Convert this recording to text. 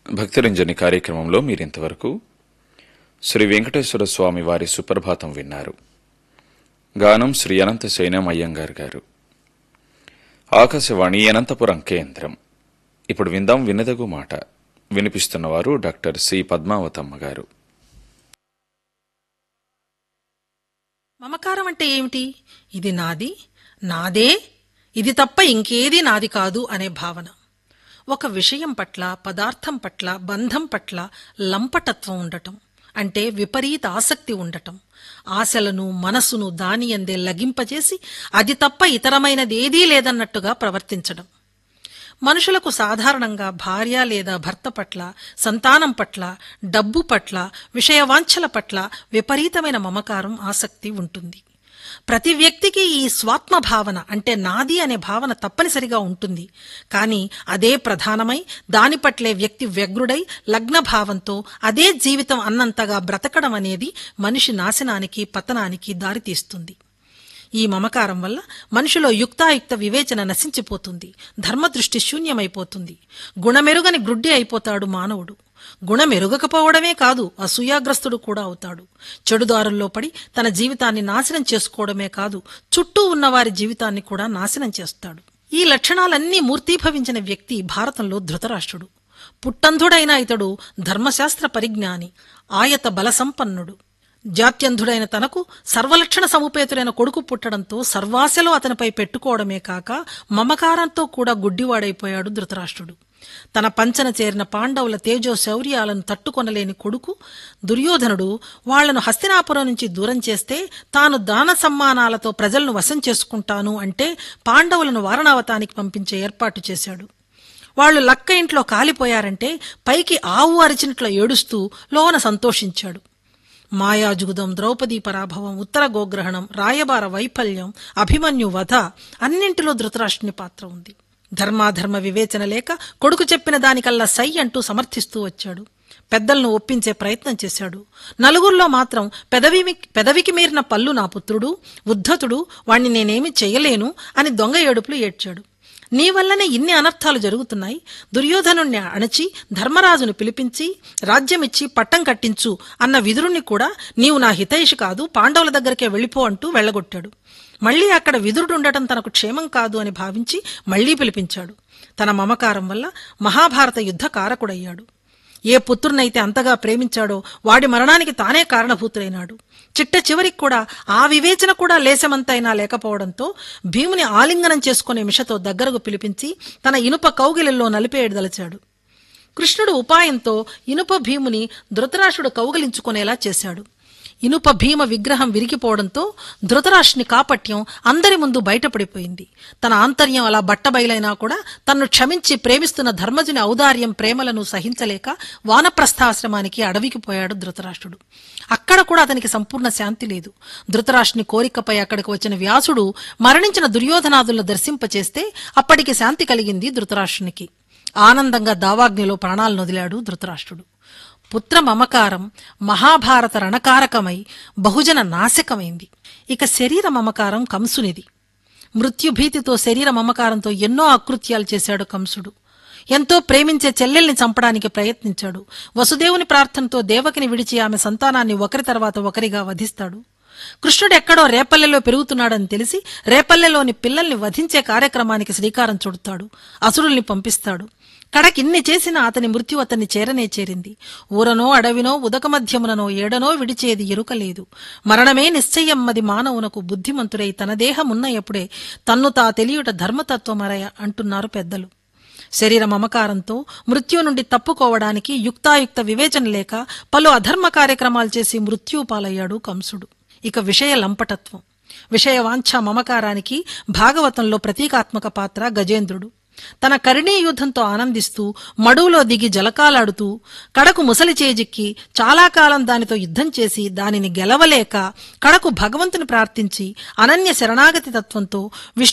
భక్తిరంజని కార్యక్రమంలో మీరింతవరకు శ్రీ వెంకటేశ్వర స్వామి వారి సుప్రభాతం విన్నారు గానం శ్రీ అనంత శయనం అయ్యంగార్ గారు ఆకాశవాణి అనంతపురం కేంద్రం ఇప్పుడు విందాం వినదగు మాట వినిపిస్తున్నవారు డాక్టర్ సి పద్మావతమ్మ గారు మమకారం అంటే ఏమిటి ఇది నాది నాదే ఇది తప్ప ఇంకేది నాది కాదు అనే భావన ఒక విషయం పట్ల పదార్థం పట్ల బంధం పట్ల లంపటత్వం ఉండటం అంటే విపరీత ఆసక్తి ఉండటం ఆశలను మనసును దాని అందే లగింపజేసి అది తప్ప ఇతరమైనదేదీ లేదన్నట్టుగా ప్రవర్తించడం మనుషులకు సాధారణంగా భార్య లేదా భర్త పట్ల సంతానం పట్ల డబ్బు పట్ల విషయవాంఛల పట్ల విపరీతమైన మమకారం ఆసక్తి ఉంటుంది ప్రతి వ్యక్తికి ఈ స్వాత్మ భావన అంటే నాది అనే భావన తప్పనిసరిగా ఉంటుంది కానీ అదే ప్రధానమై దాని పట్లే వ్యక్తి వ్యగ్రుడై లగ్న భావంతో అదే జీవితం అన్నంతగా బ్రతకడం అనేది మనిషి నాశనానికి పతనానికి దారితీస్తుంది ఈ మమకారం వల్ల మనిషిలో యుక్తాయుక్త వివేచన నశించిపోతుంది ధర్మదృష్టి శూన్యమైపోతుంది గుణమెరుగని గ్రుడ్డి అయిపోతాడు మానవుడు గుణమెరుగకపోవడమే కాదు అసూయాగ్రస్తుడు కూడా అవుతాడు చెడుదారుల్లో పడి తన జీవితాన్ని నాశనం చేసుకోవడమే కాదు చుట్టూ ఉన్నవారి జీవితాన్ని కూడా నాశనం చేస్తాడు ఈ లక్షణాలన్నీ మూర్తీభవించిన వ్యక్తి భారతంలో ధృతరాష్ట్రుడు పుట్టంధుడైన ఇతడు ధర్మశాస్త్ర పరిజ్ఞాని ఆయత బలసంపన్నుడు జాత్యంధుడైన తనకు సర్వలక్షణ సముపేతుడైన కొడుకు పుట్టడంతో సర్వాశలో అతనిపై పెట్టుకోవడమే కాక మమకారంతో కూడా గుడ్డివాడైపోయాడు ధృతరాష్ట్రుడు తన పంచన చేరిన పాండవుల తేజో శౌర్యాలను తట్టుకొనలేని కొడుకు దుర్యోధనుడు వాళ్లను హస్తినాపురం నుంచి దూరం చేస్తే తాను దాన సమ్మానాలతో ప్రజలను వశం చేసుకుంటాను అంటే పాండవులను వారణావతానికి పంపించే ఏర్పాటు చేశాడు వాళ్ళు లక్క ఇంట్లో కాలిపోయారంటే పైకి ఆవు అరిచినట్లు ఏడుస్తూ లోన సంతోషించాడు మాయాజుగుదం ద్రౌపదీ పరాభవం ఉత్తర గోగ్రహణం రాయబార వైఫల్యం అభిమన్యు వధ అన్నింటిలో ధృతరాష్ట్రుని పాత్ర ఉంది ధర్మాధర్మ వివేచన లేక కొడుకు చెప్పిన దానికల్లా సై అంటూ సమర్థిస్తూ వచ్చాడు పెద్దలను ఒప్పించే ప్రయత్నం చేశాడు నలుగురిలో మాత్రం పెదవి పెదవికి మీరిన పల్లు నా పుత్రుడు ఉద్ధతుడు వాణ్ణి నేనేమి చెయ్యలేను అని దొంగ ఏడుపులు ఏడ్చాడు నీ వల్లనే ఇన్ని అనర్థాలు జరుగుతున్నాయి దుర్యోధనుణ్ణి అణచి ధర్మరాజును పిలిపించి రాజ్యమిచ్చి పట్టం కట్టించు అన్న విదురుణ్ణి కూడా నీవు నా హితైషి కాదు పాండవుల దగ్గరికే వెళ్ళిపో అంటూ వెళ్ళగొట్టాడు మళ్లీ అక్కడ విదురుడు ఉండటం తనకు క్షేమం కాదు అని భావించి మళ్లీ పిలిపించాడు తన మమకారం వల్ల మహాభారత యుద్ధ కారకుడయ్యాడు ఏ పుత్రునైతే అంతగా ప్రేమించాడో వాడి మరణానికి తానే కారణభూతుడైనాడు చిట్ట చివరికి కూడా ఆ వివేచన కూడా లేశమంతైనా లేకపోవడంతో భీముని ఆలింగనం చేసుకునే మిషతో దగ్గరకు పిలిపించి తన ఇనుప కౌగిలిలో నలిపేయదలచాడు కృష్ణుడు ఉపాయంతో ఇనుప భీముని ధృతరాష్ట్రుడు కౌగిలించుకునేలా చేశాడు ఇనుప భీమ విగ్రహం విరిగిపోవడంతో ధృతరాష్ట్రుని కాపట్యం అందరి ముందు బయటపడిపోయింది తన ఆంతర్యం అలా బట్టబయలైనా కూడా తన్ను క్షమించి ప్రేమిస్తున్న ధర్మజుని ఔదార్యం ప్రేమలను సహించలేక వానప్రస్థాశ్రమానికి అడవికి పోయాడు ధృతరాష్ట్రుడు అక్కడ కూడా అతనికి సంపూర్ణ శాంతి లేదు ధృతరాష్ట్రుని కోరికపై అక్కడికి వచ్చిన వ్యాసుడు మరణించిన దుర్యోధనాదులను దర్శింపచేస్తే అప్పటికి శాంతి కలిగింది ధృతరాష్ట్రునికి ఆనందంగా దావాగ్నిలో ప్రాణాలను వదిలాడు ధృతరాష్ట్రుడు పుత్ర మమకారం మహాభారత రణకారకమై బహుజన నాశకమైంది ఇక శరీర మమకారం కంసునిది మృత్యుభీతితో శరీర మమకారంతో ఎన్నో అకృత్యాలు చేశాడు కంసుడు ఎంతో ప్రేమించే చెల్లెల్ని చంపడానికి ప్రయత్నించాడు వసుదేవుని ప్రార్థనతో దేవకిని విడిచి ఆమె సంతానాన్ని ఒకరి తర్వాత ఒకరిగా వధిస్తాడు కృష్ణుడు ఎక్కడో రేపల్లెలో పెరుగుతున్నాడని తెలిసి రేపల్లెలోని పిల్లల్ని వధించే కార్యక్రమానికి శ్రీకారం చుడతాడు అసురుల్ని పంపిస్తాడు కడకిన్ని చేసినా అతని మృత్యు అతన్ని చేరనే చేరింది ఊరనో అడవినో ఉదక మధ్యముననో ఏడనో విడిచేది ఎరుకలేదు మరణమే నిశ్చయమ్మది మానవునకు బుద్ధిమంతుడై తన దేహమున్న ఎప్పుడే తన్ను తా తెలియుట ధర్మతత్వమరయ అంటున్నారు పెద్దలు శరీర మమకారంతో మృత్యు నుండి తప్పుకోవడానికి యుక్తాయుక్త వివేచన లేక పలు అధర్మ కార్యక్రమాలు చేసి మృత్యు పాలయ్యాడు కంసుడు ఇక విషయ లంపటత్వం విషయవాంఛ మమకారానికి భాగవతంలో ప్రతీకాత్మక పాత్ర గజేంద్రుడు తన కరిణీ యుద్ధంతో ఆనందిస్తూ మడువులో దిగి జలకాలాడుతూ కడకు ముసలి చేజిక్కి చాలా కాలం దానితో యుద్ధం చేసి దానిని గెలవలేక కడకు భగవంతుని ప్రార్థించి అనన్య శరణాగతి తత్వంతో